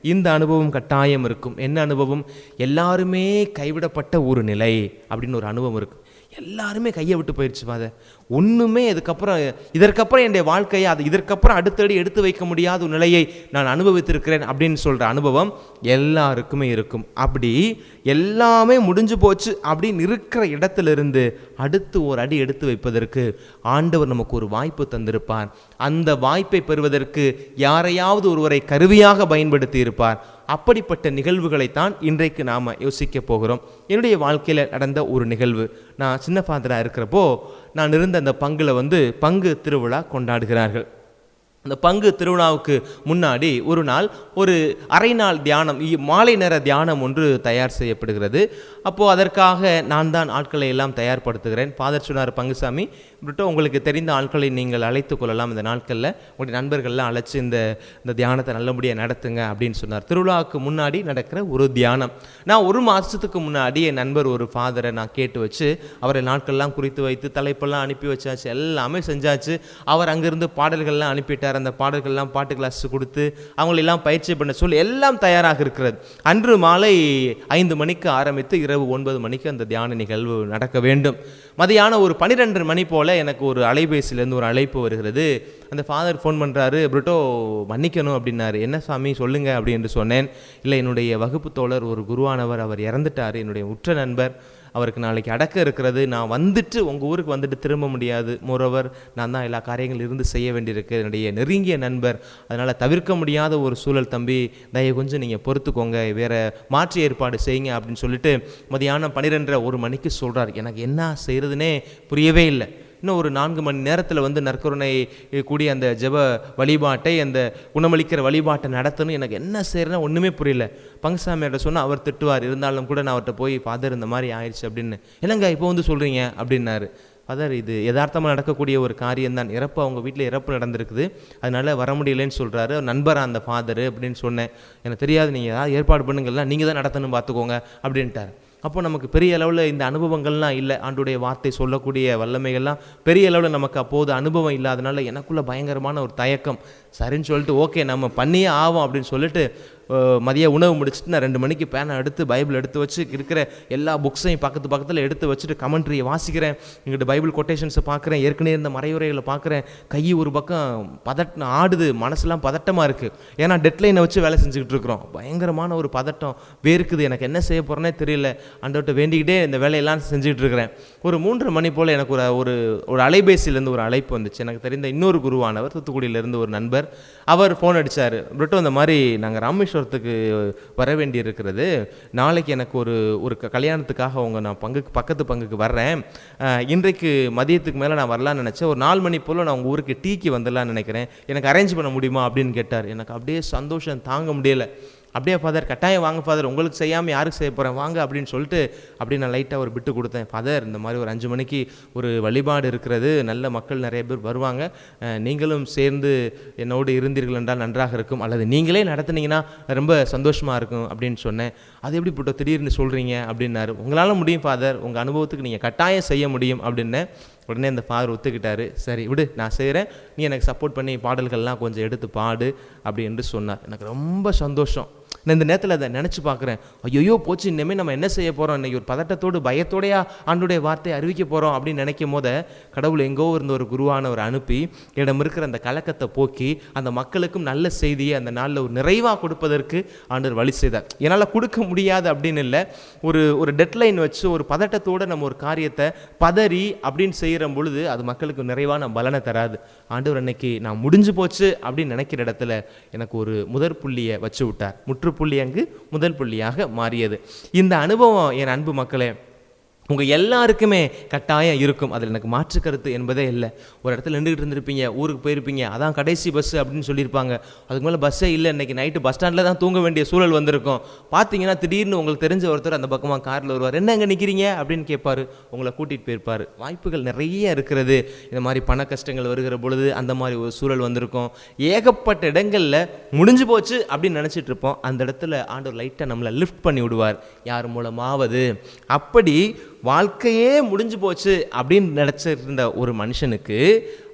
இந்த அனுபவம் கட்டாயம் இருக்கும் என்ன அனுபவம் எல்லாருமே கைவிடப்பட்ட ஒரு நிலை அப்படின்னு ஒரு அனுபவம் இருக்கும் எல்லாருமே கையை விட்டு போயிடுச்சு பாத ஒன்றுமே இதுக்கப்புறம் இதற்கப்புறம் என்னுடைய வாழ்க்கையை அது இதற்கப்புறம் அடுத்தடி எடுத்து வைக்க முடியாத ஒரு நிலையை நான் அனுபவித்திருக்கிறேன் அப்படின்னு சொல்கிற அனுபவம் எல்லாருக்குமே இருக்கும் அப்படி எல்லாமே முடிஞ்சு போச்சு அப்படின்னு இருக்கிற இடத்துல இருந்து அடுத்து ஒரு அடி எடுத்து வைப்பதற்கு ஆண்டவர் நமக்கு ஒரு வாய்ப்பு தந்திருப்பார் அந்த வாய்ப்பை பெறுவதற்கு யாரையாவது ஒருவரை கருவியாக பயன்படுத்தி இருப்பார் அப்படிப்பட்ட நிகழ்வுகளைத்தான் இன்றைக்கு நாம் யோசிக்க போகிறோம் என்னுடைய வாழ்க்கையில் நடந்த ஒரு நிகழ்வு நான் சின்ன ஃபாதராக இருக்கிறப்போ நான் இருந்த அந்த பங்கில் வந்து பங்கு திருவிழா கொண்டாடுகிறார்கள் அந்த பங்கு திருவிழாவுக்கு முன்னாடி ஒரு நாள் ஒரு அரை நாள் தியானம் இ- மாலை நேர தியானம் ஒன்று தயார் செய்யப்படுகிறது அப்போது அதற்காக நான் தான் ஆட்களை எல்லாம் தயார்படுத்துகிறேன் ஃபாதர் சொன்னார் பங்குசாமி இப்படிட்டு உங்களுக்கு தெரிந்த ஆட்களை நீங்கள் அழைத்து கொள்ளலாம் இந்த நாட்களில் உங்களுடைய நண்பர்கள்லாம் அழைச்சி இந்த இந்த தியானத்தை நல்லபடியாக நடத்துங்க அப்படின்னு சொன்னார் திருவிழாவுக்கு முன்னாடி நடக்கிற ஒரு தியானம் நான் ஒரு மாதத்துக்கு முன்னாடி என் நண்பர் ஒரு ஃபாதரை நான் கேட்டு வச்சு அவரை நாட்கள்லாம் குறித்து வைத்து தலைப்பெல்லாம் அனுப்பி வச்சாச்சு எல்லாமே செஞ்சாச்சு அவர் அங்கிருந்து பாடல்கள்லாம் அனுப்பிட்டார் அந்த பாடல்கள்லாம் பாட்டு கிளாஸ் கொடுத்து அவங்களெல்லாம் பயிற்சி பண்ண சொல்லி எல்லாம் தயாராக இருக்கிறது அன்று மாலை ஐந்து மணிக்கு ஆரம்பித்து இரவு ஒன்பது மணிக்கு அந்த தியான நிகழ்வு நடக்க வேண்டும் மதியானம் ஒரு பன்னிரெண்டரை மணி போல் எனக்கு ஒரு அலைபேசியிலேருந்து ஒரு அழைப்பு வருகிறது அந்த ஃபாதர் ஃபோன் பண்ணுறாரு பிரிட்டோ மன்னிக்கணும் அப்படின்னாரு என்ன சாமி சொல்லுங்க அப்படின்னு சொன்னேன் இல்லை என்னுடைய வகுப்பு தோழர் ஒரு குருவானவர் அவர் இறந்துட்டார் என்னுடைய உற்ற நண்பர் அவருக்கு நாளைக்கு அடக்க இருக்கிறது நான் வந்துட்டு உங்கள் ஊருக்கு வந்துட்டு திரும்ப முடியாது மோரோவர் நான் தான் எல்லா காரியங்களும் இருந்து செய்ய வேண்டியிருக்கு என்னுடைய நெருங்கிய நண்பர் அதனால் தவிர்க்க முடியாத ஒரு சூழல் தம்பி தயவு கொஞ்சம் நீங்கள் பொறுத்துக்கோங்க வேறு மாற்று ஏற்பாடு செய்யுங்க அப்படின்னு சொல்லிட்டு மதியானம் பன்னிரெண்டரை ஒரு மணிக்கு சொல்கிறார் எனக்கு என்ன செய்கிறதுனே புரியவே இல்லை இன்னும் ஒரு நான்கு மணி நேரத்தில் வந்து நற்கருணை கூடிய அந்த ஜெப வழிபாட்டை அந்த குணமளிக்கிற வழிபாட்டை நடத்தணும் எனக்கு என்ன செய்யறேன்னு ஒன்றுமே புரியல பங்குசாமியார்ட்ட சொன்னால் அவர் திட்டுவார் இருந்தாலும் கூட நான் அவர்கிட்ட போய் ஃபாதர் இந்த மாதிரி ஆயிடுச்சு அப்படின்னு என்னங்க இப்போ வந்து சொல்கிறீங்க அப்படின்னாரு ஃபாதர் இது யதார்த்தமாக நடக்கக்கூடிய ஒரு காரியம்தான் இறப்பு அவங்க வீட்டில் இறப்பு நடந்திருக்குது அதனால வர முடியலன்னு சொல்கிறாரு நண்பரா அந்த ஃபாதர் அப்படின்னு சொன்னேன் எனக்கு தெரியாது நீங்கள் ஏதாவது ஏற்பாடு பண்ணுங்கள்லாம் நீங்கள் தான் நடத்தணும் பார்த்துக்கோங்க அப்படின்ட்டார் அப்போ நமக்கு பெரிய அளவில் இந்த அனுபவங்கள்லாம் இல்லை ஆண்டுடைய வார்த்தை சொல்லக்கூடிய வல்லமைகள்லாம் பெரிய அளவில் நமக்கு அப்போது அனுபவம் இல்லாதனால எனக்குள்ள பயங்கரமான ஒரு தயக்கம் சரின்னு சொல்லிட்டு ஓகே நம்ம பண்ணியே ஆவோம் அப்படின்னு சொல்லிட்டு அஹ், மதிய உணவு முடிச்சுட்டு நான் ரெண்டு மணிக்கு பேனை எடுத்து பைபிள் எடுத்து வச்சு இருக்கிற எல்லா புக்ஸையும் பக்கத்து பக்கத்தில் எடுத்து வச்சுட்டு கமெண்ட்ரியை வாசிக்கிறேன் எங்கிட்ட பைபிள் கொட்டேஷன்ஸை பார்க்குறேன் ஏற்கனவே இருந்த மறைவுரைகளை பார்க்குறேன் கை ஒரு பக்கம் பதட் ஆடுது மனசுலாம் பதட்டமாக இருக்குது ஏன்னா டெட்லைனை வச்சு வேலை செஞ்சுக்கிட்டு இருக்கிறோம் பயங்கரமான ஒரு பதட்டம் வேர்க்குது எனக்கு என்ன செய்ய போகிறேனே தெரியல ஆண்டவர்கிட்ட வேண்டிக்கிட்டே இந்த வேலையெல்லாம் செஞ்சுக்கிட்டு இருக்கிறேன் ஒரு மூன்றரை மணி போல் எனக்கு ஒரு ஒரு ஒரு அலைபேசியிலேருந்து ஒரு அழைப்பு வந்துச்சு எனக்கு தெரிந்த இன்னொரு குருவானவர் தூத்துக்குடியிலேருந்து ஒரு நண்பர் அவர் ஃபோன் அடித்தார் பிரிட்டோ இந்த மாதிரி நாங்கள் ராமேஸ்வரத்துக்கு வர வேண்டி இருக்கிறது நாளைக்கு எனக்கு ஒரு ஒரு க- கல்யாணத்துக்காக அவங்க நான் பங்குக்கு பக்கத்து பங்குக்கு வர்றேன் அஹ், இன்றைக்கு மதியத்துக்கு மேலே நான் வரலாம்னு நினச்சேன் ஒரு நாலு மணி போல் நான் உங்கள் ஊருக்கு டீக்கு வந்துடலாம்னு நினைக்கிறேன் எனக்கு அரேஞ்ச் பண்ண முடியுமா அப்படின்னு கேட்டார் எனக்கு அப்படியே சந்தோஷம் தாங்க முடியல அப்படியே ஃபாதர் கட்டாயம் வாங்க ஃபாதர் உங்களுக்கு செய்யாமல் யாருக்கு செய்ய போகிறேன் வாங்க அப்படின்னு சொல்லிட்டு அப்படியே நான் லைட்டாக ஒரு பிட்டு கொடுத்தேன் ஃபாதர் இந்த மாதிரி ஒரு அஞ்சு மணிக்கு ஒரு வழிபாடு இருக்கிறது நல்ல மக்கள் நிறைய பேர் வருவாங்க அஹ், நீங்களும் சேர்ந்து என்னோடு இருந்தீர்கள் என்றால் நன்றாக இருக்கும் அல்லது நீங்களே நடத்துனீங்கன்னா ரொம்ப சந்தோஷமாக இருக்கும் அப்படின்னு சொன்னேன் அது எப்படி போட்டோ திடீர்னு சொல்கிறீங்க அப்படின்னாரு உங்களால் முடியும் ஃபாதர் உங்கள் அனுபவத்துக்கு நீங்கள் கட்டாயம் செய்ய முடியும் அப்படின்னேன் உடனே அந்த ஃபாதர் ஒத்துக்கிட்டாரு சரி விடு நான் செய்கிறேன் நீ எனக்கு சப்போர்ட் பண்ணி பாடல்கள்லாம் கொஞ்சம் எடுத்து பாடு அப்படி என்று சொன்னார் எனக்கு ரொம்ப சந்தோஷம் நான் இந்த நேரத்தில் அதை நினச்சி பார்க்குறேன் ஐயோ போச்சு இனிமேல் நம்ம என்ன செய்ய போகிறோம் இன்னைக்கு ஒரு பதட்டத்தோடு பயத்தோடையா ஆண்டுடைய வார்த்தையை அறிவிக்க போகிறோம் அப்படின்னு நினைக்கும் போத கடவுள் எங்கோ இருந்த ஒரு குருவானவர் அனுப்பி இடம் இருக்கிற அந்த கலக்கத்தை போக்கி அந்த மக்களுக்கும் நல்ல செய்தியை அந்த நாளில் ஒரு நிறைவாக கொடுப்பதற்கு ஆண்டவர் வழி செய்தார் என்னால் கொடுக்க முடியாது அப்படின்னு இல்லை ஒரு ஒரு டெட்லைன் வச்சு ஒரு பதட்டத்தோடு நம்ம ஒரு காரியத்தை பதறி அப்படின்னு செய்கிற பொழுது அது மக்களுக்கு நிறைவான பலனை தராது ஆண்டவர் அன்னைக்கு நான் முடிஞ்சு போச்சு அப்படின்னு நினைக்கிற இடத்துல எனக்கு ஒரு முதற் புள்ளியை வச்சு விட்டார் முற்றுப்புள்ளி அங்கு முதல் புள்ளியாக மாறியது இந்த அனுபவம் என் அன்பு மக்களே உங்கள் எல்லாருக்குமே கட்டாயம் இருக்கும் அதில் எனக்கு மாற்று கருத்து என்பதே இல்லை ஒரு இடத்துல நின்றுக்கிட்டு இருந்திருப்பீங்க ஊருக்கு போயிருப்பீங்க அதான் கடைசி பஸ் அப்படின்னு சொல்லியிருப்பாங்க அதுக்கு மேலே பஸ்ஸே இல்லை இன்னைக்கு நைட்டு பஸ் ஸ்டாண்டில் தான் தூங்க வேண்டிய சூழல் வந்திருக்கும் பார்த்தீங்கன்னா திடீர்னு உங்களுக்கு தெரிஞ்ச ஒருத்தர் அந்த பக்கமாக காரில் வருவார் என்ன அங்கே நிற்கிறீங்க அப்படின்னு கேட்பாரு உங்களை கூட்டிகிட்டு போயிருப்பார் வாய்ப்புகள் நிறைய இருக்கிறது இந்த மாதிரி பண கஷ்டங்கள் வருகிற பொழுது அந்த மாதிரி ஒரு சூழல் வந்திருக்கும் ஏகப்பட்ட இடங்களில் முடிஞ்சு போச்சு அப்படின்னு நினச்சிட்டு இருப்போம் அந்த இடத்துல ஆண்டவர் லைட்டாக நம்மளை லிஃப்ட் பண்ணி விடுவார் யார் மூலமாவது அப்படி வாழ்க்கையே முடிஞ்சு போச்சு அப்படின்னு நினச்சிருந்த ஒரு மனுஷனுக்கு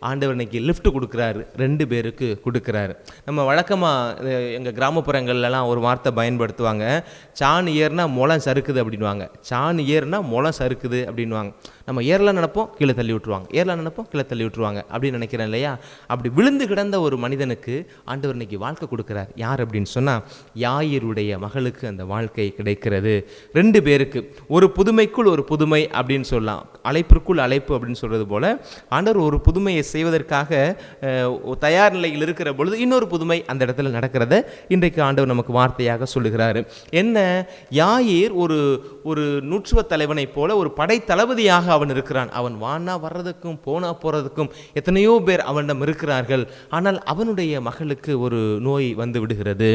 ஆண்டவர் இன்னைக்கு லிஃப்ட் கொடுக்குறாரு ரெண்டு பேருக்கு கொடுக்குறாரு நம்ம வழக்கமாக எங்கள் கிராமப்புறங்கள்லாம் ஒரு வார்த்தை பயன்படுத்துவாங்க சாண் ஏறுனா முளம் சறுக்குது அப்படின்வாங்க சாண் ஏறுனா முளம் சறுக்குது அப்படின்வாங்க நம்ம ஏறலாம் நினைப்போம் கீழே தள்ளி விட்டுருவாங்க ஏறலாம் நினைப்போம் கீழே தள்ளி விட்டுருவாங்க அப்படின்னு நினைக்கிறேன் இல்லையா அப்படி விழுந்து கிடந்த ஒரு மனிதனுக்கு ஆண்டவர் இன்னைக்கு வாழ்க்கை கொடுக்குறார் யார் அப்படின்னு சொன்னால் யாயிருடைய மகளுக்கு அந்த வாழ்க்கை கிடைக்கிறது ரெண்டு பேருக்கு ஒரு புதுமைக்குள் ஒரு புதுமை அப்படின்னு சொல்லலாம் அழைப்பிற்குள் அழைப்பு அப்படின்னு சொல்கிறது போல ஆண்டவர் ஒரு புதுமையை செய்வதற்காக அஹ், தயார் நிலையில் இருக்கிற பொழுது இன்னொரு புதுமை அந்த இடத்துல நடக்கிறத இன்றைக்கு ஆண்டவர் நமக்கு வார்த்தையாக சொல்லுகிறாரு என்ன யாயிர் ஒரு ஒரு நூற்றுவ தலைவனைப் போல ஒரு படை தளபதியாக அவன் இருக்கிறான் அவன் வானா வர்றதுக்கும் போனா போறதுக்கும் எத்தனையோ பேர் அவனிடம் இருக்கிறார்கள் ஆனால் அவனுடைய மகளுக்கு ஒரு நோய் வந்து விடுகிறது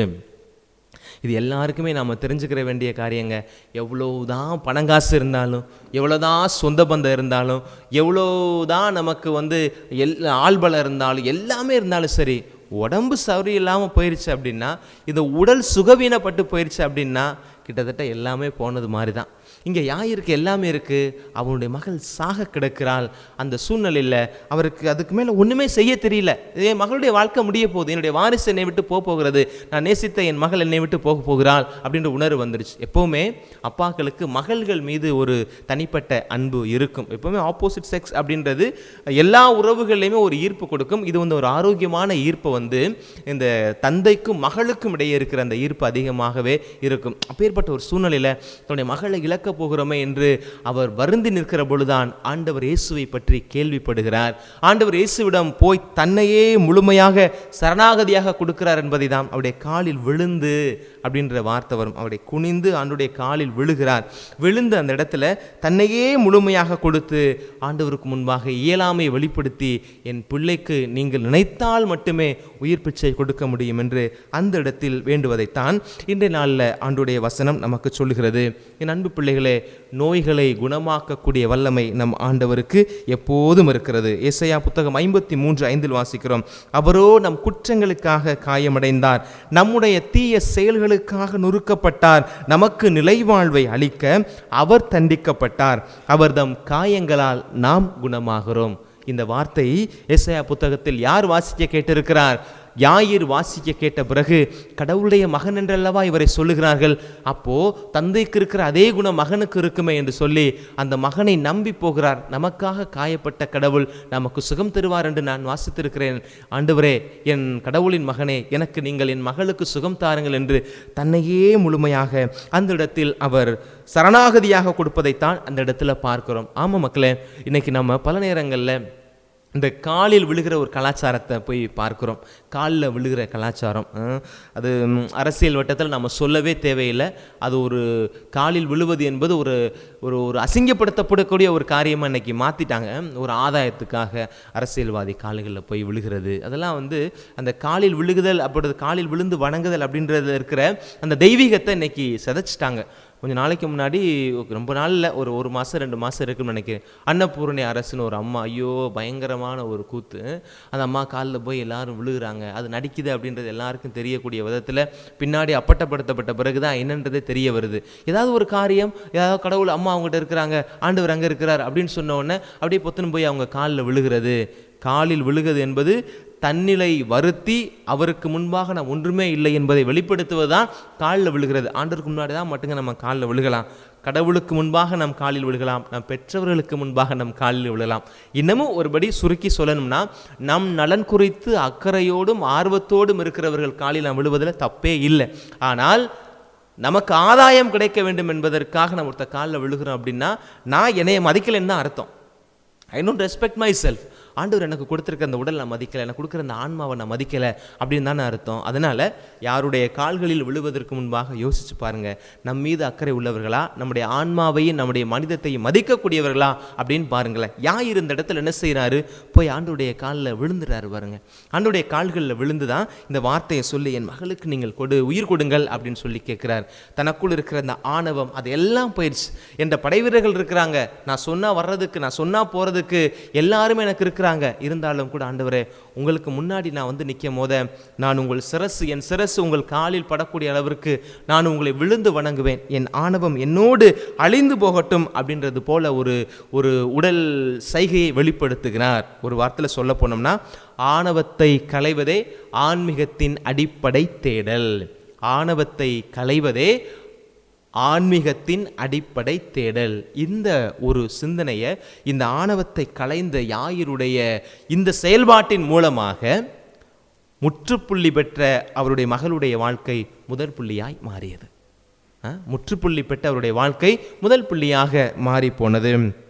இது எல்லாருக்குமே நாம் தெரிஞ்சுக்கிற வேண்டிய காரியங்க எவ்வளோதான் பணங்காசு இருந்தாலும் எவ்வளோதான் சொந்த பந்தம் இருந்தாலும் எவ்வளோதான் நமக்கு வந்து எல் ஆள்பலம் இருந்தாலும் எல்லாமே இருந்தாலும் சரி உடம்பு சரியில்லாமல் போயிருச்சு அப்படின்னா இந்த உடல் சுகவீனப்பட்டு போயிருச்சு அப்படின்னா கிட்டத்தட்ட எல்லாமே போனது மாதிரி தான் இங்கே யாயிருக்கு எல்லாமே இருக்குது அவனுடைய மகள் சாக கிடக்கிறாள் அந்த சூழ்நிலையில் அவருக்கு அதுக்கு மேலே ஒன்றுமே செய்ய தெரியல என் மகளுடைய வாழ்க்கை முடிய போகுது என்னுடைய வாரிசு என்னை விட்டு போக போகிறது நான் நேசித்த என் மகள் என்னை விட்டு போக போகிறாள் அப்படின்ற உணர்வு வந்துருச்சு எப்போவுமே அப்பாக்களுக்கு மகள்கள் மீது ஒரு தனிப்பட்ட அன்பு இருக்கும் எப்போவுமே ஆப்போசிட் செக்ஸ் அப்படின்றது எல்லா உறவுகள்லையுமே ஒரு ஈர்ப்பு கொடுக்கும் இது வந்து ஒரு ஆரோக்கியமான ஈர்ப்பை வந்து இந்த தந்தைக்கும் மகளுக்கும் இடையே இருக்கிற அந்த ஈர்ப்பு அதிகமாகவே இருக்கும் அப்பேற்பட்ட ஒரு சூழ்நிலையில் தன்னுடைய மகளை இழக்க போகிறோமே என்று அவர் வருந்தி நிற்கிற பொழுதுதான் ஆண்டவர் இயேசுவை பற்றி கேள்விப்படுகிறார் ஆண்டவர் இயேசுவிடம் போய் தன்னையே முழுமையாக சரணாகதியாக கொடுக்கிறார் என்பதை தான் அவருடைய காலில் விழுந்து அப்படின்ற வார்த்தை வரும் அவருடைய குனிந்து ஆண்டுடைய காலில் விழுகிறார் விழுந்து அந்த இடத்துல தன்னையே முழுமையாக கொடுத்து ஆண்டவருக்கு முன்பாக இயலாமை வெளிப்படுத்தி என் பிள்ளைக்கு நீங்கள் நினைத்தால் மட்டுமே உயிர் பிச்சை கொடுக்க முடியும் என்று அந்த இடத்தில் வேண்டுவதைத்தான் இன்றைய நாளில் ஆண்டுடைய வசனம் நமக்கு சொல்லுகிறது என் அன்பு பிள்ளைகளே நோய்களை குணமாக்கக்கூடிய வல்லமை நம் ஆண்டவருக்கு எப்போதும் இருக்கிறது ஏசையா புத்தகம் ஐம்பத்தி மூன்று ஐந்தில் வாசிக்கிறோம் அவரோ நம் குற்றங்களுக்காக காயமடைந்தார் நம்முடைய தீய செயல்களுக்காக நொறுக்கப்பட்டார் நமக்கு நிலைவாழ்வை அளிக்க அவர் தண்டிக்கப்பட்டார் அவர் தம் காயங்களால் நாம் குணமாகிறோம் இந்த வார்த்தை ஏசாயா புத்தகத்தில் யார் வாசிக்க கேட்டிருக்கிறார் யாயிர் வாசிக்க கேட்ட பிறகு கடவுளுடைய மகன் என்றல்லவா இவரை சொல்லுகிறார்கள் அப்போ தந்தைக்கு இருக்கிற அதே குணம் மகனுக்கு இருக்குமே என்று சொல்லி அந்த மகனை நம்பி போகிறார் நமக்காக காயப்பட்ட கடவுள் நமக்கு சுகம் தருவார் என்று நான் வாசித்திருக்கிறேன் ஆண்டவரே என் கடவுளின் மகனே எனக்கு நீங்கள் என் மகளுக்கு சுகம் தாருங்கள் என்று தன்னையே முழுமையாக அந்த இடத்தில் அவர் சரணாகதியாக கொடுப்பதைத்தான் அந்த இடத்துல பார்க்கிறோம் ஆமாம் மக்களே இன்னைக்கு நம்ம பல நேரங்களில் இந்த காலில் விழுகிற ஒரு கலாச்சாரத்தை போய் பார்க்குறோம் காலில் விழுகிற கலாச்சாரம் அஹ், அது ம், அரசியல் வட்டத்தில் நம்ம சொல்லவே தேவையில்லை அது ஒரு காலில் விழுவது என்பது ஒரு ஒரு ஒரு அசிங்கப்படுத்தப்படக்கூடிய ஒரு காரியமாக இன்னைக்கு மாற்றிட்டாங்க ஒரு ஆதாயத்துக்காக அரசியல்வாதி கால்களில் போய் விழுகிறது அதெல்லாம் வந்து அந்த காலில் விழுகுதல் அப்படி காலில் விழுந்து வணங்குதல் அப்படின்றதுல இருக்கிற அந்த தெய்வீகத்தை இன்னைக்கு சிதைச்சிட்டாங்க கொஞ்ச நாளைக்கு முன்னாடி ரொம்ப நாளில் ஒரு ஒரு மாதம் ரெண்டு மாதம் இருக்குன்னு நினைக்கிறேன் அன்னபூரணி அரசுன்னு ஒரு அம்மா ஐயோ பயங்கரமான ஒரு கூத்து அந்த அம்மா காலில் போய் எல்லாரும் விழுகிறாங்க அது நடிக்குது அப்படின்றது எல்லாருக்கும் தெரியக்கூடிய விதத்தில் பின்னாடி அப்பட்டப்படுத்தப்பட்ட பிறகு தான் என்னன்றதே தெரிய வருது ஏதாவது ஒரு காரியம் ஏதாவது கடவுள் அம்மா அவங்ககிட்ட இருக்கிறாங்க ஆண்டவர் அங்கே இருக்கிறார் அப்படின்னு சொன்ன உடனே அப்படியே பொத்துன்னு போய் அவங்க காலில் விழுகிறது காலில் விழுகிறது என்பது தன்னிலை வருத்தி அவருக்கு முன்பாக நான் ஒன்றுமே இல்லை என்பதை வெளிப்படுத்துவதுதான் காலில் விழுகிறது ஆண்டவருக்கு முன்னாடி தான் மட்டுங்க நம்ம காலில் விழுகலாம் கடவுளுக்கு முன்பாக நம் காலில் விழுகலாம் நம் பெற்றவர்களுக்கு முன்பாக நம் காலில் விழலாம் இன்னமும் ஒருபடி சுருக்கி சொல்லணும்னா நம் நலன் குறித்து அக்கறையோடும் ஆர்வத்தோடும் இருக்கிறவர்கள் காலில் நாம் விழுவதில் தப்பே இல்லை ஆனால் நமக்கு ஆதாயம் கிடைக்க வேண்டும் என்பதற்காக நம்ம ஒருத்தர் காலில் விழுகிறோம் அப்படின்னா நான் என்னைய மதிக்கலைன்னு தான் அர்த்தம் I don't respect myself ஆண்டவர் எனக்கு கொடுத்துருக்க அந்த உடல் நான் மதிக்கலை எனக்கு கொடுக்குற அந்த ஆன்மாவை நான் மதிக்கலை அப்படின்னு தானே அர்த்தம் அதனால் யாருடைய கால்களில் விழுவதற்கு முன்பாக யோசிச்சு பாருங்க நம் மீது அக்கறை உள்ளவர்களா நம்முடைய ஆன்மாவையும் நம்முடைய மனிதத்தையும் மதிக்கக்கூடியவர்களா அப்படின்னு பாருங்களேன் யார் இந்த இடத்துல என்ன செய்கிறாரு போய் ஆண்டுடைய காலில் விழுந்துறாரு பாருங்க ஆண்டுடைய கால்களில் விழுந்து தான் இந்த வார்த்தையை சொல்லி என் மகளுக்கு நீங்கள் கொடு உயிர் கொடுங்கள் அப்படின்னு சொல்லி கேட்குறார் தனக்குள் இருக்கிற அந்த ஆணவம் அது எல்லாம் போயிடுச்சு என்ற படை வீரர்கள் இருக்கிறாங்க நான் சொன்னா வர்றதுக்கு நான் சொன்னா போறதுக்கு எல்லாருமே எனக்கு இருக்கிறாங்க இருக்கிறாங்க இருந்தாலும் கூட ஆண்டவரே உங்களுக்கு முன்னாடி நான் வந்து நிற்கும் போத நான் உங்கள் சிரசு என் சிரசு உங்கள் காலில் படக்கூடிய அளவிற்கு நான் உங்களை விழுந்து வணங்குவேன் என் ஆணவம் என்னோடு அழிந்து போகட்டும் அப்படின்றது போல ஒரு ஒரு உடல் சைகையை வெளிப்படுத்துகிறார் ஒரு வார்த்தையில் சொல்ல போனோம்னா ஆணவத்தை களைவதே ஆன்மீகத்தின் அடிப்படை தேடல் ஆணவத்தை களைவதே ஆன்மீகத்தின் அடிப்படை தேடல் இந்த ஒரு சிந்தனையை இந்த ஆணவத்தை களைந்த யாயிருடைய இந்த செயல்பாட்டின் மூலமாக முற்றுப்புள்ளி பெற்ற அவருடைய மகளுடைய வாழ்க்கை முதல் புள்ளியாய் மாறியது ஆ, முற்றுப்புள்ளி பெற்ற அவருடைய வாழ்க்கை முதல் புள்ளியாக மாறி போனது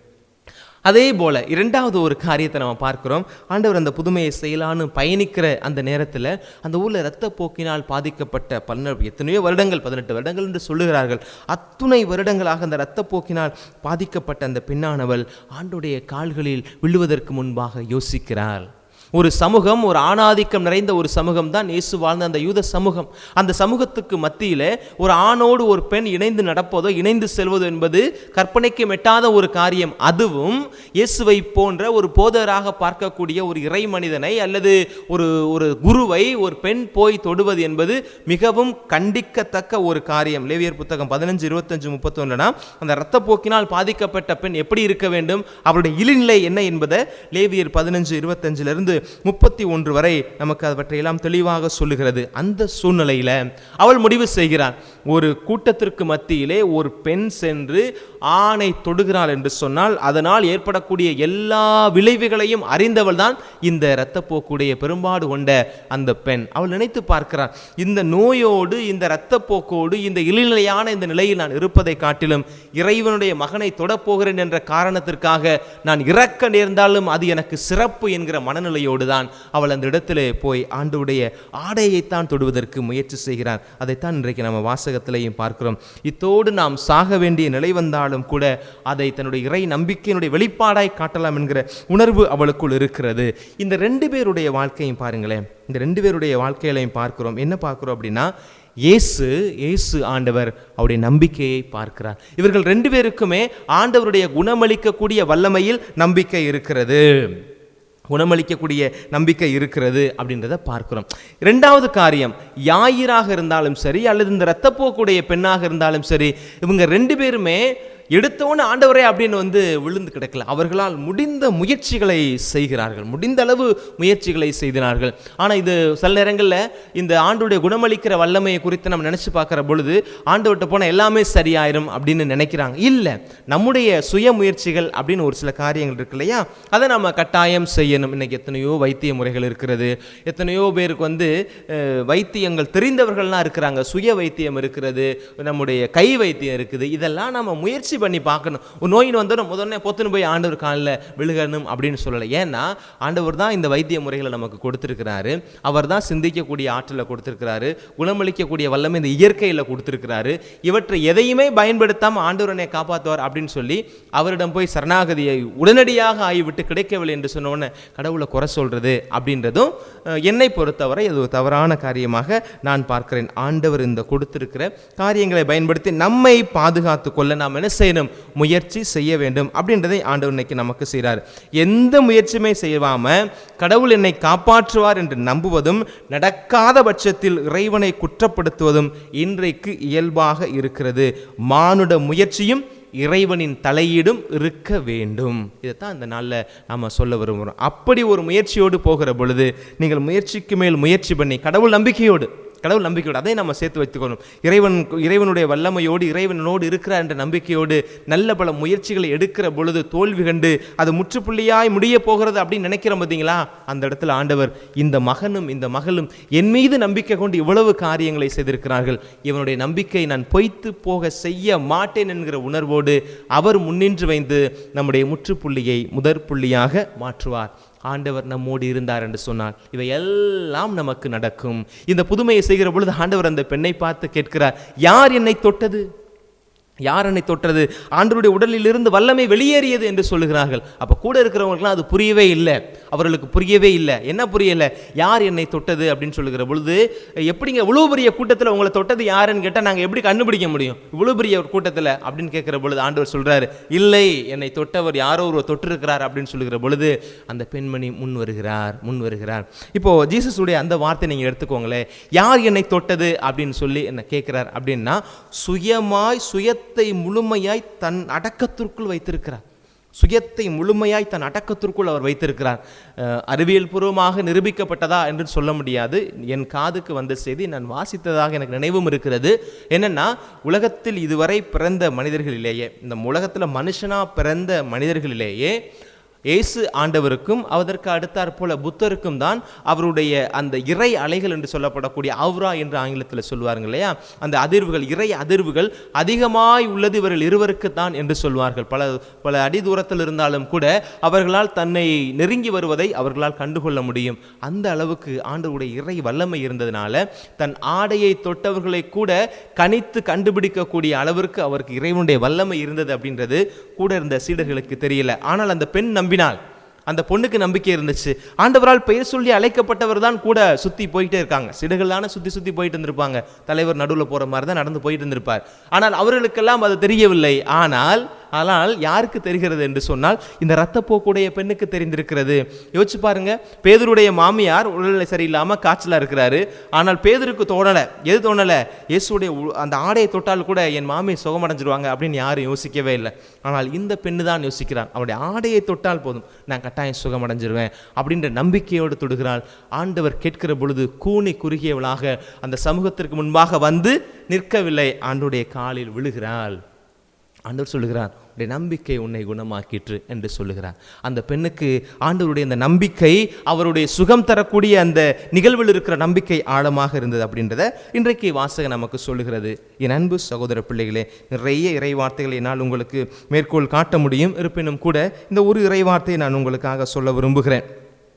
அதே போல இரண்டாவது ஒரு காரியத்தை நம்ம பார்க்கிறோம் ஆண்டவர் அந்த புதுமையை செய்யலான்னு பயணிக்கிற அந்த நேரத்தில் அந்த ஊரில் இரத்த போக்கினால் பாதிக்கப்பட்ட பன்னெண்டு எத்தனையோ வருடங்கள் பதினெட்டு வருடங்கள் என்று சொல்லுகிறார்கள் அத்துணை வருடங்களாக அந்த இரத்த போக்கினால் பாதிக்கப்பட்ட அந்த பெண்ணானவள் ஆண்டுடைய கால்களில் விழுவதற்கு முன்பாக யோசிக்கிறாள் ஒரு சமூகம் ஒரு ஆணாதிக்கம் நிறைந்த ஒரு சமூகம் தான் இயேசு வாழ்ந்த அந்த யூத சமூகம் அந்த சமூகத்துக்கு மத்தியிலே ஒரு ஆணோடு ஒரு பெண் இணைந்து நடப்பதோ இணைந்து செல்வதோ என்பது கற்பனைக்கு மெட்டாத ஒரு காரியம் அதுவும் இயேசுவை போன்ற ஒரு போதராக பார்க்கக்கூடிய ஒரு இறை மனிதனை அல்லது ஒரு ஒரு குருவை ஒரு பெண் போய் தொடுவது என்பது மிகவும் கண்டிக்கத்தக்க ஒரு காரியம் லேவியர் புத்தகம் பதினஞ்சு இருபத்தஞ்சு முப்பத்தொன்னுனா அந்த இரத்தப்போக்கினால் பாதிக்கப்பட்ட பெண் எப்படி இருக்க வேண்டும் அவருடைய இழிநிலை என்ன என்பதை லேவியர் பதினஞ்சு இருபத்தஞ்சிலிருந்து முப்பத்தி ஒன்று வரை நமக்கு அவற்றையெல்லாம் தெளிவாக சொல்லுகிறது அந்த சூழ்நிலையில அவள் முடிவு செய்கிறார் ஒரு கூட்டத்திற்கு மத்தியிலே ஒரு பெண் சென்று ஆணை தொடுகிறாள் என்று சொன்னால் அதனால் ஏற்படக்கூடிய எல்லா விளைவுகளையும் அறிந்தவள் தான் இந்த இரத்தப்போக்குடைய பெரும்பாடு கொண்ட அந்த பெண் அவள் நினைத்து பார்க்கிறார் இந்த நோயோடு இந்த இரத்தப்போக்கோடு இந்த இழிநிலையான இந்த நிலையில் நான் இருப்பதை காட்டிலும் இறைவனுடைய மகனை தொடப்போகிறேன் என்ற காரணத்திற்காக நான் இறக்க நேர்ந்தாலும் அது எனக்கு சிறப்பு என்கிற மனநிலையோடு தான் அவள் அந்த இடத்திலே போய் ஆண்டவுடைய ஆடையைத்தான் தொடுவதற்கு முயற்சி செய்கிறார் அதைத்தான் இன்றைக்கு நம்ம வாசகத்திலையும் பார்க்கிறோம் இத்தோடு நாம் சாக வேண்டிய நிலை வந்தாலும் கூட அதை தன்னுடைய இறை நம்பிக்கையினுடைய வெளிப்பாடாய் காட்டலாம் என்கிற உணர்வு அவளுக்குள் இருக்கிறது இந்த ரெண்டு பேருடைய வாழ்க்கையும் பாருங்களேன் இந்த ரெண்டு பேருடைய வாழ்க்கையிலையும் பார்க்கிறோம் என்ன பார்க்கிறோம் அப்படின்னா இயேசு இயேசு ஆண்டவர் அவருடைய நம்பிக்கையை பார்க்கிறார் இவர்கள் ரெண்டு பேருக்குமே ஆண்டவருடைய குணமளிக்கக்கூடிய வல்லமையில் நம்பிக்கை இருக்கிறது குணமளிக்கக்கூடிய நம்பிக்கை இருக்கிறது அப்படின்றத பார்க்கிறோம் இரண்டாவது காரியம் யாயிராக இருந்தாலும் சரி அல்லது இந்த இரத்தப்போக்குடைய பெண்ணாக இருந்தாலும் சரி இவங்க ரெண்டு பேருமே எடுத்தவொன்னு ஆண்டவரே அப்படின்னு வந்து விழுந்து கிடக்கல அவர்களால் முடிந்த முயற்சிகளை செய்கிறார்கள் முடிந்த அளவு முயற்சிகளை செய்தினார்கள் ஆனால் இது சில நேரங்களில் இந்த ஆண்டுடைய குணமளிக்கிற வல்லமையை குறித்து நம்ம நினச்சி பார்க்குற பொழுது ஆண்டவர்கிட்ட போனால் எல்லாமே சரியாயிரும் அப்படின்னு நினைக்கிறாங்க இல்லை நம்முடைய சுய முயற்சிகள் அப்படின்னு ஒரு சில காரியங்கள் இருக்கு இல்லையா அதை நம்ம கட்டாயம் செய்யணும் இன்னைக்கு எத்தனையோ வைத்திய முறைகள் இருக்கிறது எத்தனையோ பேருக்கு வந்து அஹ், வைத்தியங்கள் தெரிந்தவர்கள்லாம் இருக்கிறாங்க சுய வைத்தியம் இருக்கிறது நம்முடைய கை வைத்தியம் இருக்குது இதெல்லாம் நம்ம முயற்சி பண்ணி பார்க்கணும் ஒரு நோயின் வந்தோம் முதல்ல பொத்துன்னு போய் ஆண்டவர் காலில் விழுகணும் அப்படின்னு சொல்லலை ஏன்னா ஆண்டவர் தான் இந்த வைத்திய முறைகளை நமக்கு கொடுத்துருக்கிறாரு அவர் தான் சிந்திக்கக்கூடிய ஆற்றலை கொடுத்துருக்கிறாரு குணமளிக்கக்கூடிய வல்லமை இந்த இயற்கையில் கொடுத்துருக்கிறாரு இவற்றை எதையுமே பயன்படுத்தாமல் ஆண்டவர் என்னை காப்பாற்றுவார் அப்படின்னு சொல்லி அவரிடம் போய் சரணாகதியை உடனடியாக ஆகிவிட்டு கிடைக்கவில்லை என்று சொன்ன உடனே கடவுளை குறை சொல்றது அப்படின்றதும் அஹ், என்னை பொறுத்தவரை அது ஒரு தவறான காரியமாக நான் பார்க்கிறேன் ஆண்டவர் இந்த கொடுத்திருக்கிற காரியங்களை பயன்படுத்தி நம்மை பாதுகாத்து கொள்ள நாம் என்ன செய்யணும் முயற்சி செய்ய வேண்டும் அப்படின்றதை ஆண்டவர் இன்னைக்கு நமக்கு செய்கிறார் எந்த முயற்சியுமே செய்யாம கடவுள் என்னை காப்பாற்றுவார் என்று நம்புவதும் நடக்காத பட்சத்தில் இறைவனை குற்றப்படுத்துவதும் இன்றைக்கு இயல்பாக இருக்கிறது மானுட முயற்சியும் இறைவனின் தலையீடும் இருக்க வேண்டும் இதைத்தான் இந்த நாளில் நாம் சொல்ல விரும்புகிறோம் அப்படி ஒரு முயற்சியோடு போகிற பொழுது நீங்கள் முயற்சிக்கு மேல் முயற்சி பண்ணி கடவுள் நம்பிக்கையோடு கடவுள் நம்பிக்கையோடு அதை நம்ம சேர்த்து வைத்துக்கணும் இறைவன் இறைவனுடைய வல்லமையோடு இறைவனோடு இருக்கிறார் என்ற நம்பிக்கையோடு நல்ல பல முயற்சிகளை எடுக்கிற பொழுது தோல்வி கண்டு அது முற்றுப்புள்ளியாய் முடிய போகிறது அப்படின்னு நினைக்கிறோம் பார்த்தீங்களா அந்த இடத்துல ஆண்டவர் இந்த மகனும் இந்த மகளும் என் மீது நம்பிக்கை கொண்டு இவ்வளவு காரியங்களை செய்திருக்கிறார்கள் இவனுடைய நம்பிக்கை நான் பொய்த்து போக செய்ய மாட்டேன் என்கிற உணர்வோடு அவர் முன்னின்று வைந்து நம்முடைய முற்றுப்புள்ளியை முதற் புள்ளியாக மாற்றுவார் ஆண்டவர் நம்மோடு இருந்தார் என்று சொன்னார் இவை எல்லாம் நமக்கு நடக்கும் இந்த புதுமையை செய்கிற பொழுது ஆண்டவர் அந்த பெண்ணை பார்த்து கேட்கிறார் யார் என்னை தொட்டது யார் என்னை தொட்டது ஆண்டவருடைய உடலிலிருந்து வல்லமை வெளியேறியது என்று சொல்லுகிறார்கள் அப்போ கூட இருக்கிறவங்களுக்குலாம் அது புரியவே இல்லை அவர்களுக்கு புரியவே இல்லை என்ன புரியலை யார் என்னை தொட்டது அப்படின்னு சொல்லுகிற பொழுது எப்படிங்க இவ்வளோ பெரிய கூட்டத்தில் உங்களை தொட்டது யாருன்னு கேட்டால் நாங்கள் எப்படி கண்டுபிடிக்க முடியும் இவ்வளோ பெரிய ஒரு கூட்டத்தில் அப்படின்னு கேட்குற பொழுது ஆண்டவர் சொல்கிறாரு இல்லை என்னை தொட்டவர் யாரோ ஒருவர் தொட்டிருக்கிறார் அப்படின்னு சொல்லுகிற பொழுது அந்த பெண்மணி முன் வருகிறார் முன் வருகிறார் இப்போ ஜீசஸுடைய அந்த வார்த்தை நீங்கள் எடுத்துக்கோங்களேன் யார் என்னை தொட்டது அப்படின்னு சொல்லி என்ன கேட்குறார் அப்படின்னா சுயமாய் சுயத்தை முழுமையாய் தன் அடக்கத்திற்குள் வைத்திருக்கிறார் சுயத்தை முழுமையாய் தன் அடக்கத்திற்குள் அவர் வைத்திருக்கிறார் அஹ், அறிவியல் பூர்வமாக நிரூபிக்கப்பட்டதா என்று சொல்ல முடியாது என் காதுக்கு வந்த செய்தி நான் வாசித்ததாக எனக்கு நினைவும் இருக்கிறது என்னன்னா உலகத்தில் இதுவரை பிறந்த மனிதர்களிலேயே இந்த உலகத்தில் மனுஷனா பிறந்த மனிதர்களிலேயே இயேசு ஆண்டவருக்கும் அதற்கு அடுத்தாற் போல புத்தருக்கும் தான் அவருடைய அந்த இறை அலைகள் என்று சொல்லப்படக்கூடிய அவ்ரா என்று ஆங்கிலத்தில் சொல்வாருங்க இல்லையா அந்த அதிர்வுகள் இறை அதிர்வுகள் அதிகமாய் உள்ளது இவர்கள் இருவருக்கு தான் என்று சொல்வார்கள் பல பல அடி தூரத்தில் இருந்தாலும் கூட அவர்களால் தன்னை நெருங்கி வருவதை அவர்களால் கண்டுகொள்ள முடியும் அந்த அளவுக்கு ஆண்டவருடைய இறை வல்லமை இருந்ததுனால தன் ஆடையை தொட்டவர்களை கூட கணித்து கண்டுபிடிக்கக்கூடிய அளவிற்கு அவருக்கு இறைவனுடைய வல்லமை இருந்தது அப்படின்றது கூட இருந்த சீடர்களுக்கு தெரியல ஆனால் அந்த பெண் நம்பினாள் அந்த பொண்ணுக்கு நம்பிக்கை இருந்துச்சு ஆண்டவரால் பெயர் சொல்லி அழைக்கப்பட்டவர் தான் கூட சுத்தி போயிட்டே இருக்காங்க சிடுகள் தானே சுத்தி சுத்தி போயிட்டு இருந்திருப்பாங்க தலைவர் நடுவில் போற மாதிரி தான் நடந்து போயிட்டு இருந்திருப்பார் ஆனால் அவர்களுக்கெல்லாம் அது தெரியவில்லை ஆனால் ஆனால் யாருக்கு தெரிகிறது என்று சொன்னால் இந்த இரத்தப்போக்குடைய பெண்ணுக்கு தெரிந்திருக்கிறது யோசிச்சு பாருங்க பேதருடைய மாமியார் உடல்நிலை சரியில்லாம காய்ச்சலா இருக்கிறாரு ஆனால் பேதருக்கு தோணலை எது தோணலை இயேசுடைய உ- அந்த ஆடையை தொட்டால் கூட என் மாமி சுகமடைஞ்சிருவாங்க அப்படின்னு யாரும் யோசிக்கவே இல்லை ஆனால் இந்த பெண்ணு தான் யோசிக்கிறான் அவருடைய ஆடையை தொட்டால் போதும் நான் கட்டாயம் சுகமடைஞ்சிருவேன் அப்படின்ற நம்பிக்கையோடு தொடுகிறாள் ஆண்டவர் கேட்கிற பொழுது கூனி குறுகியவளாக அந்த சமூகத்திற்கு முன்பாக வந்து நிற்கவில்லை ஆண்டுடைய காலில் விழுகிறாள் ஆண்டவர் சொல்லுகிறார் உடைய நம்பிக்கை உன்னை குணமாக்கிற்று என்று சொல்லுகிறார் அந்த பெண்ணுக்கு ஆண்டவருடைய அந்த நம்பிக்கை அவருடைய சுகம் தரக்கூடிய அந்த நிகழ்வில் இருக்கிற நம்பிக்கை ஆழமாக இருந்தது அப்படின்றத இன்றைக்கு வாசகம் நமக்கு சொல்லுகிறது என் அன்பு சகோதர பிள்ளைகளே நிறைய இறை வார்த்தைகளை என்னால் உங்களுக்கு மேற்கோள் காட்ட முடியும் இருப்பினும் கூட இந்த ஒரு இறை வார்த்தையை நான் உங்களுக்காக சொல்ல விரும்புகிறேன்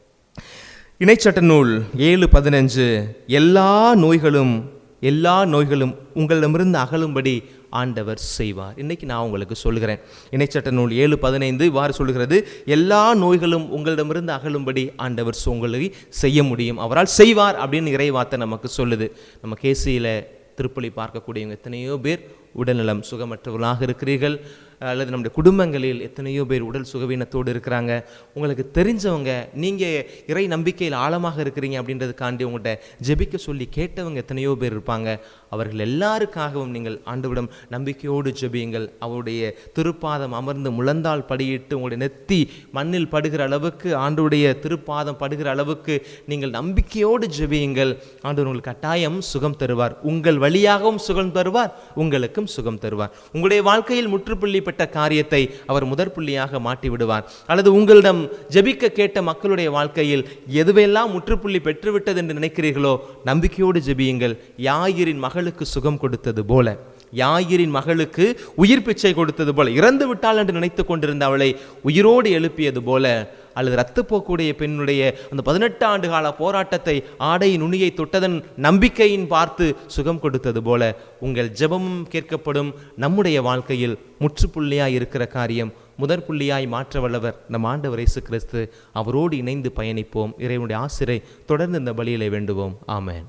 இணைச்சட்ட நூல் ஏழு பதினஞ்சு எல்லா நோய்களும் எல்லா நோய்களும் உங்களிடமிருந்து அகலும்படி ஆண்டவர் செய்வார் இன்னைக்கு நான் உங்களுக்கு சொல்லுகிறேன் இணைச்சட்ட நூல் ஏழு பதினைந்து இவ்வாறு சொல்லுகிறது எல்லா நோய்களும் உங்களிடமிருந்து அகலும்படி ஆண்டவர் உங்களை செய்ய முடியும் அவரால் செய்வார் அப்படின்னு இறைவார்த்தை நமக்கு சொல்லுது நம்ம கேசியில் திருப்பலி பார்க்கக்கூடியவங்க எத்தனையோ பேர் உடல்நலம் சுகமற்றவர்களாக இருக்கிறீர்கள் அல்லது நம்முடைய குடும்பங்களில் எத்தனையோ பேர் உடல் சுகவீனத்தோடு இருக்கிறாங்க உங்களுக்கு தெரிஞ்சவங்க நீங்கள் இறை நம்பிக்கையில் ஆழமாக இருக்கிறீங்க அப்படின்றதுக்காண்டி உங்கள்கிட்ட ஜெபிக்க சொல்லி கேட்டவங்க எத்தனையோ பேர் இருப்பாங்க அவர்கள் எல்லாருக்காகவும் நீங்கள் ஆண்டவிடம் நம்பிக்கையோடு ஜெபியுங்கள் அவருடைய திருப்பாதம் அமர்ந்து முழந்தால் படியிட்டு உங்களுடைய நெத்தி மண்ணில் படுகிற அளவுக்கு ஆண்டவருடைய திருப்பாதம் படுகிற அளவுக்கு நீங்கள் நம்பிக்கையோடு ஜெபியுங்கள் ஆண்டவர் உங்களுக்கு கட்டாயம் சுகம் தருவார் உங்கள் வழியாகவும் சுகம் தருவார் உங்களுக்கும் சுகம் தருவார் உங்களுடைய வாழ்க்கையில் முற்றுப்புள்ளி பெற்ற காரியத்தை அவர் முதற் புள்ளியாக மாட்டி விடுவார் அல்லது உங்களிடம் ஜெபிக்க கேட்ட மக்களுடைய வாழ்க்கையில் எதுவெல்லாம் முற்றுப்புள்ளி பெற்றுவிட்டது என்று நினைக்கிறீர்களோ நம்பிக்கையோடு ஜெபியுங்கள் யாயிரின் மகளுக்கு சுகம் கொடுத்தது போல யாயிரின் மகளுக்கு உயிர் பிச்சை கொடுத்தது போல இறந்து விட்டாள் என்று நினைத்து கொண்டிருந்த அவளை உயிரோடு எழுப்பியது போல அல்லது இரத்தப்போக்குடைய பெண்ணுடைய அந்த பதினெட்டு ஆண்டு கால போராட்டத்தை ஆடை நுனியை தொட்டதன் நம்பிக்கையின் பார்த்து சுகம் கொடுத்தது போல உங்கள் ஜெபமும் கேட்கப்படும் நம்முடைய வாழ்க்கையில் முற்றுப்புள்ளியாய் இருக்கிற காரியம் முதற் புள்ளியாய் மாற்ற வல்லவர் நம் ஆண்டவர் இயேசு கிறிஸ்து அவரோடு இணைந்து பயணிப்போம் இறைவனுடைய ஆசிரை தொடர்ந்து இந்த பலியிலே வேண்டுவோம் ஆமென்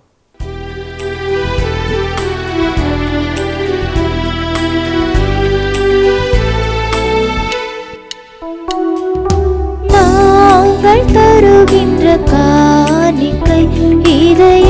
நாங்கள் தருகின்ற காணிக்கை இதய